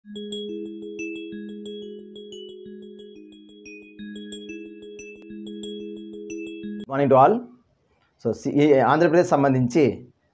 morning to all so C- ఈ ఆంధ్రప్రదేశ్ సంబంధించి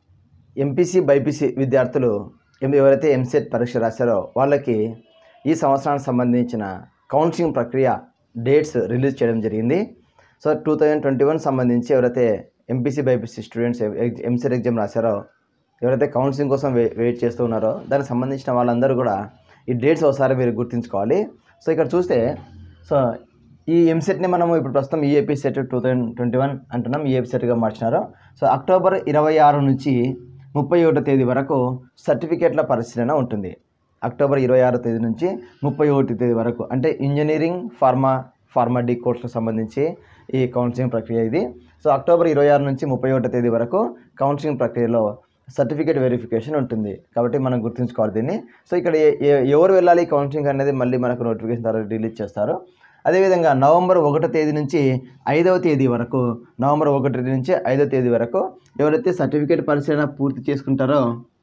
MPC BiPC విద్యార్థులు ఎం- ఎవరైతే ఎంసెట్ పరీక్ష రాశారో వాళ్ళకి ఈ సంవత్సరానికి సంబంధించిన కౌన్సిలింగ్ ప్రక్రియ డేట్స్ రిలీజ్ చేయడం జరిగింది so two thousand twenty one సంబంధించి ఎవరైతే MPC BiPC students EAMCET exam రాశారో ఎవరైతే కౌన్సిలింగ్ కోసం వే వెయిట్ చేస్తూ ఉన్నారో దానికి సంబంధించిన వాళ్ళందరూ కూడా ఈ డేట్స్ ఒకసారి మీరు గుర్తుంచుకోవాలి సో ఇక్కడ చూస్తే సో ఈ ఎంసెట్ని మనము ఇప్పుడు ప్రస్తుతం EAP set two thousand twenty one అంటున్నాం ఈఏపీ సెట్గా మార్చినారు సో అక్టోబర్ ఇరవై ఆరు నుంచి ముప్పై ఒకటో తేదీ వరకు సర్టిఫికేట్ల పరిశీలన ఉంటుంది అక్టోబర్ ఇరవై ఆరో తేదీ నుంచి ముప్పై ఒకటి తేదీ వరకు అంటే ఇంజనీరింగ్ ఫార్మా ఫార్మా డి కోర్సులకు సంబంధించి ఈ కౌన్సిలింగ్ ప్రక్రియ ఇది సో అక్టోబర్ ఇరవై ఆరు నుంచి ముప్పై ఒకటో తేదీ వరకు కౌన్సిలింగ్ ప్రక్రియలో సర్టిఫికేట్ వెరిఫికేషన్ ఉంటుంది కాబట్టి మనం గుర్తుంచుకోవాలి దీన్ని సో ఇక్కడ ఏ- ఏ- ఎవరు వెళ్ళాలి కౌన్సిలింగ్ అనేది మళ్ళీ మనకు నోటిఫికేషన్ ద్వారా రిలీజ్ చేస్తారు అదేవిధంగా నవంబర్ ఒకటో తేదీ నుంచి ఐదవ తేదీ వరకు నవంబర్ ఒకటి నుంచి ఐదవ తేదీ వరకు ఎవరైతే సర్టిఫికేట్ పరిశీలన పూర్తి చేసుకుంటారో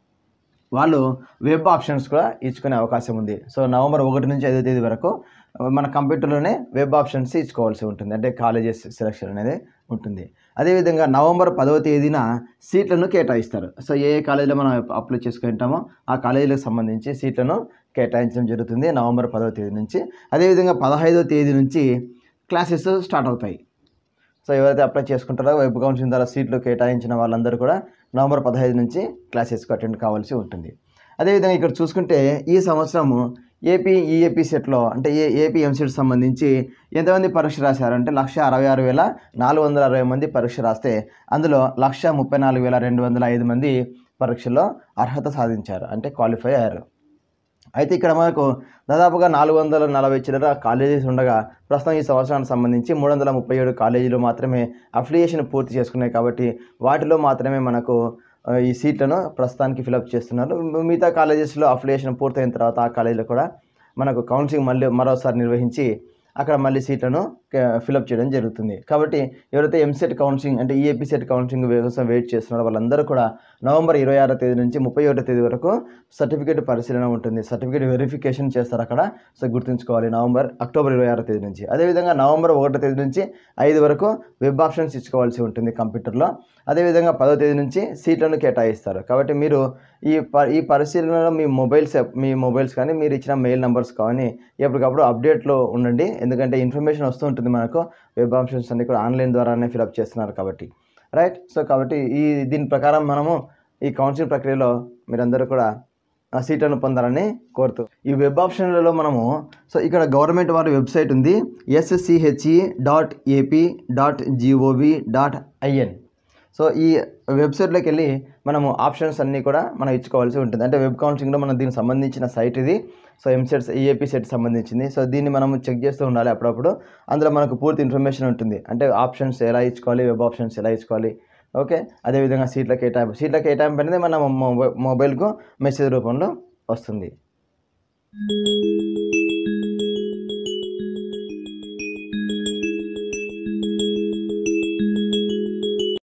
వాళ్ళు వెబ్ ఆప్షన్స్ కూడా ఇచ్చుకునే అవకాశం ఉంది సో నవంబర్ ఒకటి నుంచి ఐదో తేదీ వరకు మన కంప్యూటర్లోనే వెబ్ ఆప్షన్స్ ఇచ్చుకోవాల్సి ఉంటుంది అంటే కాలేజెస్ సెలక్షన్ అనేది ఉంటుంది అదేవిధంగా నవంబర్ పదవ తేదీన సీట్లను కేటాయిస్తారు సో ఏ ఏ కాలేజీలో మనం అప్లై చేసుకుంటామో ఆ కాలేజీలకు సంబంధించి సీట్లను కేటాయించడం జరుగుతుంది నవంబర్ పదవ తేదీ నుంచి అదేవిధంగా పదహైదవ తేదీ నుంచి క్లాసెస్ స్టార్ట్ అవుతాయి సో ఎవరైతే అప్లై చేసుకుంటారో వెబ్ కౌన్సిలింగ్ ద్వారా సీట్లు కేటాయించిన వాళ్ళందరూ కూడా నవంబర్ పదహైదు నుంచి క్లాసెస్కి అటెండ్ కావాల్సి ఉంటుంది అదేవిధంగా ఇక్కడ చూసుకుంటే ఈ సంవత్సరము ఏపీ ఈఏపీ సెట్లో అంటే ఏ ఏపీ ఎంసెట్ సంబంధించి ఎంతమంది పరీక్ష రాశారంటే లక్ష అరవై ఆరు వేల నాలుగు వందల అరవై మంది పరీక్ష రాస్తే అందులో లక్ష ముప్పై నాలుగు వేల రెండు వందల ఐదు మంది పరీక్షలో అర్హత సాధించారు అంటే క్వాలిఫై అయ్యారు అయితే ఇక్కడ మనకు దాదాపుగా నాలుగు వందల నలభై చిల్లర కాలేజెస్ ఉండగా ప్రస్తుతం ఈ సంవత్సరానికి సంబంధించి మూడు వందల ముప్పై ఏడు కాలేజీలు మాత్రమే అఫిలియేషన్ పూర్తి చేసుకున్నాయి కాబట్టి వాటిలో మాత్రమే మనకు ఆ, ఈ సీట్లను ప్రస్తుతానికి ఫిలప్ చేస్తున్నారు మిగతా కాలేజెస్లో అఫిలియేషన్ పూర్తయిన తర్వాత ఆ కాలేజీలో కూడా మనకు కౌన్సిలింగ్ మళ్ళీ మరోసారి నిర్వహించి అక్కడ మళ్ళీ సీట్లను ఫిలప్ చేయడం జరుగుతుంది కాబట్టి ఎవరైతే ఎంసెట్ కౌన్సిలింగ్ అంటే ఈఏపీ సెట్ కౌన్సిలింగ్ కోసం వెయిట్ చేస్తున్నారో వాళ్ళందరూ కూడా నవంబర్ ఇరవై ఆరో తేదీ నుంచి ముప్పై ఒకటో తేదీ వరకు సర్టిఫికేట్ పరిశీలన ఉంటుంది సర్టిఫికేట్ వెరిఫికేషన్ చేస్తారు అక్కడ సో గుర్తుంచుకోవాలి నవంబర్ అక్టోబర్ ఇరవై ఆరో తేదీ నుంచి అదేవిధంగా నవంబర్ ఒకటో తేదీ నుంచి ఐదు వరకు వెబ్ ఆప్షన్స్ ఇచ్చుకోవాల్సి ఉంటుంది కంప్యూటర్లో అదేవిధంగా పదో తేదీ నుంచి సీట్లను కేటాయిస్తారు కాబట్టి మీరు ఈ ప ఈ పరిశీలనలో మీ మొబైల్స్ మీ మొబైల్స్ కానీ మీరు ఇచ్చిన మెయిల్ నెంబర్స్ కానీ ఎప్పటికప్పుడు అప్డేట్లో ఉండండి ఎందుకంటే ఇన్ఫర్మేషన్ వస్తూ ఉంటుంది మనకు వెబ్ ఆప్షన్స్ అన్ని కూడా ఆన్లైన్ ద్వారానే ఫిలప్ చేస్తున్నారు కాబట్టి రైట్ సో కాబట్టి ఈ దీని ప్రకారం మనము ఈ కౌన్సిలింగ్ ప్రక్రియలో మీరందరూ కూడా ఆ సీట్లను పొందాలని కోరుతూ ఈ వెబ్ ఆప్షన్లలో మనము సో ఇక్కడ గవర్నమెంట్ వారి వెబ్సైట్ ఉంది SCHE dot AP dot GOV dot IN so ఈ వెబ్సైట్లోకి వెళ్ళి మనము ఆప్షన్స్ అన్నీ కూడా మనం ఇచ్చుకోవాల్సి ఉంటుంది అంటే వెబ్ కౌన్సిలింగ్లో మనం దీనికి సంబంధించిన సైట్ ఇది సో ఎంసెట్స్ ఈఏపీ సెట్ సంబంధించింది సో దీన్ని మనం చెక్ చేస్తూ ఉండాలి అప్పుడప్పుడు అందులో మనకు పూర్తి ఇన్ఫర్మేషన్ ఉంటుంది అంటే ఆప్షన్స్ ఎలా ఇచ్చుకోవాలి వెబ్ ఆప్షన్స్ ఎలా ఇచ్చుకోవాలి ఓకే అదేవిధంగా సీట్ల కేటాయింపు సీట్ల కేటాయింపు అనేది మన మొబైల్కు మెసేజ్ రూపంలో వస్తుంది